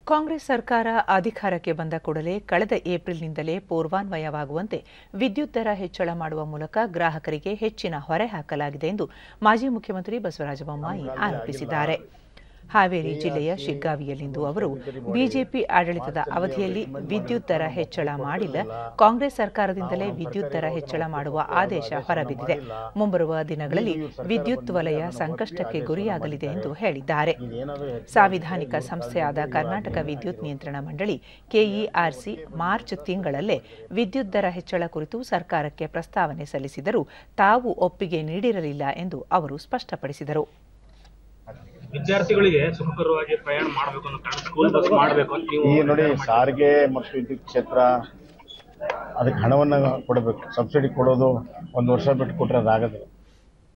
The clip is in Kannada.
ಕಾಂಗ್ರೆಸ್ ಸರ್ಕಾರ ಅಧಿಕಾರಕ್ಕೆ ಬಂದ ಕೂಡಲೇ ಕಳೆದ ಏಪ್ರಿಲ್ನಿಂದಲೇ ಪೂರ್ವಾನ್ವಯವಾಗುವಂತೆ ವಿದ್ಯುತ್ ದರ ಹೆಚ್ಚಳ ಮಾಡುವ ಮೂಲಕ ಗ್ರಾಹಕರಿಗೆ ಹೆಚ್ಚಿನ ಹೊರೆ ಹಾಕಲಾಗಿದೆ ಎಂದು ಮಾಜಿ ಮುಖ್ಯಮಂತ್ರಿ ಬಸವರಾಜ ಬೊಮ್ಮಾಯಿ ಆರೋಪಿಸಿದ್ದಾರೆ ಹಾವೇರಿ ಜಿಲ್ಲೆಯ ಶಿಗ್ಗಾವಿಯಲ್ಲಿಂದು ಅವರು ಬಿಜೆಪಿ ಆಡಳಿತದ ಅವಧಿಯಲ್ಲಿ ವಿದ್ಯುತ್ ದರ ಹೆಚ್ಚಳ ಮಾಡಿಲ್ಲ ಕಾಂಗ್ರೆಸ್ ಸರ್ಕಾರದಿಂದಲೇ ವಿದ್ಯುತ್ ದರ ಹೆಚ್ಚಳ ಮಾಡುವ ಆದೇಶ ಹೊರಬಿದ್ದಿದೆ ಮುಂಬರುವ ದಿನಗಳಲ್ಲಿ ವಿದ್ಯುತ್ ವಲಯ ಸಂಕಷ್ಟಕ್ಕೆ ಗುರಿಯಾಗಲಿದೆ ಎಂದು ಹೇಳಿದ್ದಾರೆ ಸಾಂವಿಧಾನಿಕ ಸಂಸ್ಥೆಯಾದ ಕರ್ನಾಟಕ ವಿದ್ಯುತ್ ನಿಯಂತ್ರಣ ಮಂಡಳಿ ಕೆಇಆರ್ಸಿ ಮಾರ್ಚ್ ತಿಂಗಳಲ್ಲೇ ವಿದ್ಯುತ್ ದರ ಹೆಚ್ಚಳ ಕುರಿತು ಸರ್ಕಾರಕ್ಕೆ ಪ್ರಸ್ತಾವನೆ ಸಲ್ಲಿಸಿದರೂ ತಾವು ಒಪ್ಪಿಗೆ ನೀಡಿರಲಿಲ್ಲ ಎಂದು ಅವರು ಸ್ಪಷ್ಟಪಡಿಸಿದರು ವಿದ್ಯಾರ್ಥಿಗಳಿಗೆ ಸುಖಕರವಾಗಿ ಪ್ರಯಾಣ ಮಾಡಬೇಕು ಅನ್ನೋ ಕಾರಣ ಸ್ಕೂಲ್ ಬಸ್ ಮಾಡಬೇಕು ಅಂತ ನೀವು ಈ ನೋಡಿ ಸಾರಿಗೆ ಮತ್ತು ವಿದ್ಯುತ್ ಕ್ಷೇತ್ರ ಅದಕ್ಕೆ ಹಣವನ್ನು ಕೊಡಬೇಕು ಸಬ್ಸಿಡಿ ಕೊಡೋದು ಒಂದು ವರ್ಷ ಬಿಟ್ಟು ಕೊಟ್ಟರೆ ಅದಾಗೋದಿಲ್ಲ